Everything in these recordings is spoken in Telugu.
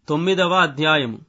తొమ్మిదవ అధ్యాయము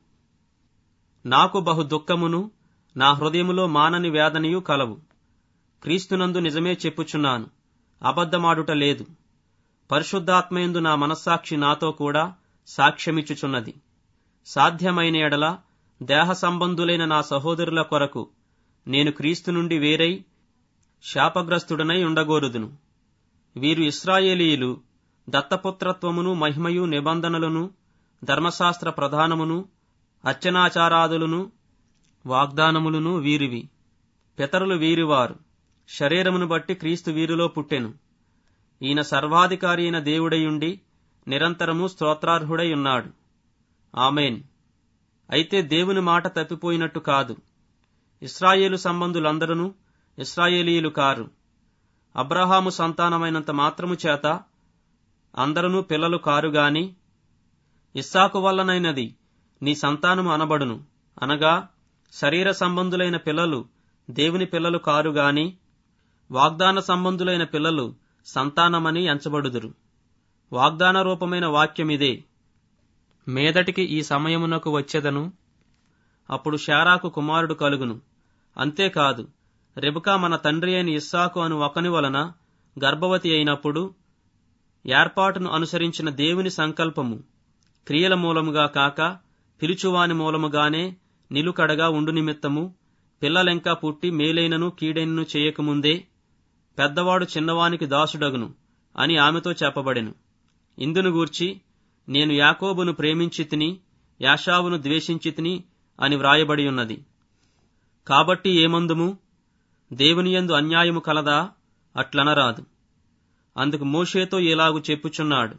నాకు బహు దుఃఖమును నా హృదయములో మానని వేదనయు కలవు క్రీస్తునందు నిజమే చెప్పుచున్నాను అబద్ధమాడుట లేదు పరిశుద్ధాత్మయందు నా మనస్సాక్షి నాతో కూడా సాక్ష్యమిచ్చుచున్నది సాధ్యమైన ఎడల దేహ సంబంధులైన నా సహోదరుల కొరకు నేను క్రీస్తు నుండి వేరై శాపగ్రస్తుడనై ఉండగోరుదును వీరు ఇస్రాయేలీయులు దత్తపుత్రత్వమును మహిమయు నిబంధనలను ధర్మశాస్త్ర ప్రధానమును అర్చనాచారాదులను వాగ్దానములను వీరివి పితరులు వీరివారు శరీరమును బట్టి క్రీస్తు వీరిలో పుట్టెను ఈయన సర్వాధికారి అయిన దేవుడయుండి నిరంతరము స్తోత్రార్హుడై ఉన్నాడు ఆమెన్ అయితే దేవుని మాట తప్పిపోయినట్టు కాదు ఇస్రాయేలు సంబంధులందరూ ఇస్రాయేలీయులు కారు అబ్రహాము సంతానమైనంత మాత్రము చేత అందరూ పిల్లలు కారు గాని ఇస్సాకు వల్లనైనది నీ సంతానము అనబడును అనగా శరీర సంబంధులైన పిల్లలు దేవుని పిల్లలు కారు గాని వాగ్దాన సంబంధులైన పిల్లలు సంతానమని ఎంచబడుదురు వాగ్దాన రూపమైన వాక్యమిదే మీదటికి ఈ సమయమునకు వచ్చెదను అప్పుడు శారాకు కుమారుడు కలుగును అంతేకాదు రెబుకా మన తండ్రి అయిన ఇస్సాకు అను ఒకని వలన గర్భవతి అయినప్పుడు ఏర్పాటును అనుసరించిన దేవుని సంకల్పము క్రియల మూలముగా కాక పిలుచువాని మూలముగానే నిలుకడగా ఉండు నిమిత్తము పిల్లలెంకా పుట్టి మేలైనను కీడైనను చేయకముందే పెద్దవాడు చిన్నవానికి దాసుడగును అని ఆమెతో చెప్పబడెను ఇందును గూర్చి నేను యాకోబును ప్రేమించి తిని యాషావును ద్వేషించి తిని అని వ్రాయబడి ఉన్నది కాబట్టి ఏమందుము దేవునియందు అన్యాయము కలదా అట్లనరాదు అందుకు మోషేతో ఇలాగు చెప్పుచున్నాడు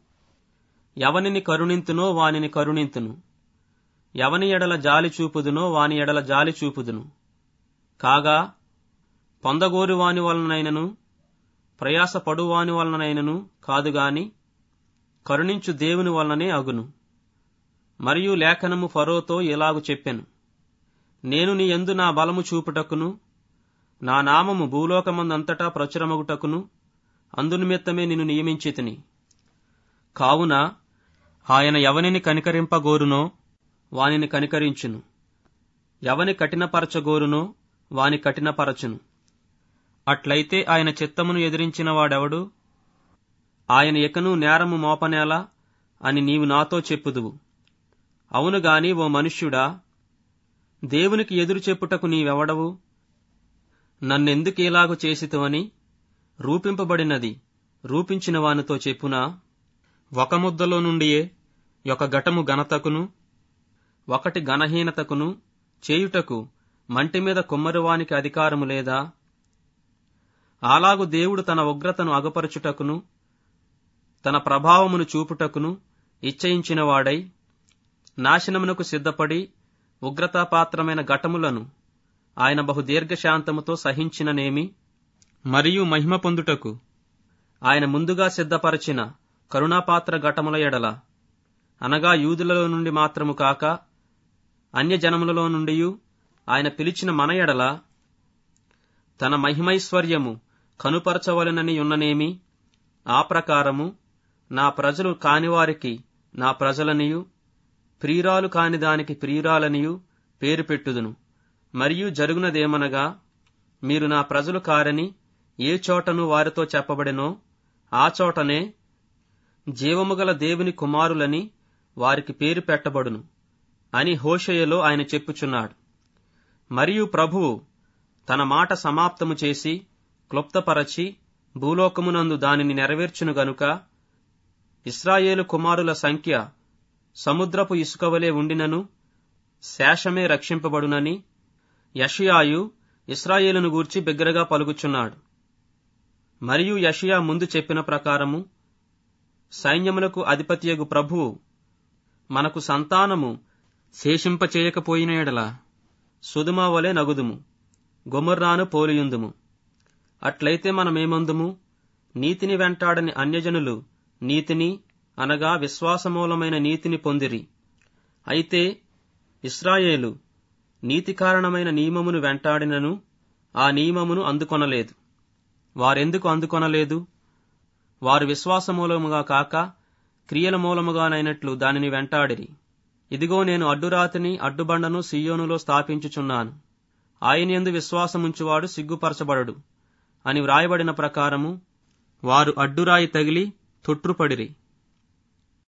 ఎవనిని కరుణింతునో వానిని కరుణింతును ఎవని ఎడల జాలి చూపుదునో వాని ఎడల జాలి చూపుదును కాగా పొందగోరు వాని వలనైనను ప్రయాసపడు వాని వలనైనను కాదుగాని కరుణించు దేవుని వలననే అగును మరియు లేఖనము ఫరోతో ఇలాగు చెప్పెను నేను నీ యందు నా బలము చూపుటకును నా నామము భూలోకమందంతటా ప్రచురమగుటకును అందునిమిత్తమే నిన్ను నియమించితిని కావున ఆయన ఎవనిని కనికరింపగోరునో వానిని కనికరించును ఎవని కఠినపరచగోరునో వాని కఠినపరచును అట్లయితే ఆయన చిత్తమును ఎదిరించిన వాడెవడు ఆయన ఎకను నేరము మోపనేలా అని నీవు నాతో చెప్పుదువు అవును గాని ఓ మనుష్యుడా దేవునికి ఎదురు చెప్పుటకు నీవెవడవు నన్నెందుకు ఇలాగు చేసితువని రూపింపబడినది రూపించిన వానితో చెప్పునా ఒక ముద్దలో నుండియే ఒక ఘటము ఘనతకును ఒకటి ఘనహీనతకును చేయుటకు మంటి మీద కుమ్మరివానికి అధికారము లేదా అలాగు దేవుడు తన ఉగ్రతను అగపరచుటకును తన ప్రభావమును చూపుటకును ఇచ్చయించినవాడై నాశనమునకు సిద్ధపడి ఉగ్రతాపాత్రమైన ఘటములను ఆయన బహు దీర్ఘశాంతముతో సహించిననేమి మరియు మహిమ పొందుటకు ఆయన ముందుగా సిద్ధపరచిన కరుణాపాత్ర ఘటముల ఎడల అనగా యూదులలో నుండి మాత్రము కాక అన్యజనములలో నుండి ఆయన పిలిచిన మన ఎడల తన మహిమైశ్వర్యము కనుపరచవలనని ఉన్ననేమి ఆ ప్రకారము నా ప్రజలు కానివారికి నా ప్రజలనియు ప్రియురాలు కాని దానికి ప్రియురాలనియు పేరు పెట్టుదును మరియు జరుగునదేమనగా మీరు నా ప్రజలు కారని ఏ చోటను వారితో చెప్పబడెనో ఆ చోటనే జీవముగల దేవుని కుమారులని వారికి పేరు పెట్టబడును అని హోషయలో ఆయన చెప్పుచున్నాడు మరియు ప్రభువు తన మాట సమాప్తము చేసి క్లుప్తపరచి భూలోకమునందు దానిని నెరవేర్చును గనుక ఇస్రాయేలు కుమారుల సంఖ్య సముద్రపు ఇసుకవలే ఉండినను శేషమే రక్షింపబడునని యషియాయు ఇస్రాయేలును గూర్చి బిగ్గరగా పలుకుచున్నాడు మరియు యషియా ముందు చెప్పిన ప్రకారము సైన్యములకు అధిపతియగు ప్రభువు మనకు సంతానము శేషింపచేయకపోయిన ఎడల సుదుమా వలె నగుదుము గొమర్రాను పోలియుందుము అట్లయితే మనమేమందుము నీతిని వెంటాడని అన్యజనులు నీతిని అనగా విశ్వాసమూలమైన నీతిని పొందిరి అయితే ఇస్రాయేలు నీతి కారణమైన నియమమును వెంటాడినను ఆ నియమమును అందుకొనలేదు వారెందుకు అందుకొనలేదు వారు విశ్వాస మూలముగా కాక క్రియల మూలముగానైనట్లు దానిని వెంటాడిరి ఇదిగో నేను అడ్డురాతిని అడ్డుబండను సియోనులో స్థాపించుచున్నాను ఆయన యందు విశ్వాసముంచువాడు సిగ్గుపరచబడడు అని వ్రాయబడిన ప్రకారము వారు అడ్డురాయి తగిలి తొట్రుపడిరి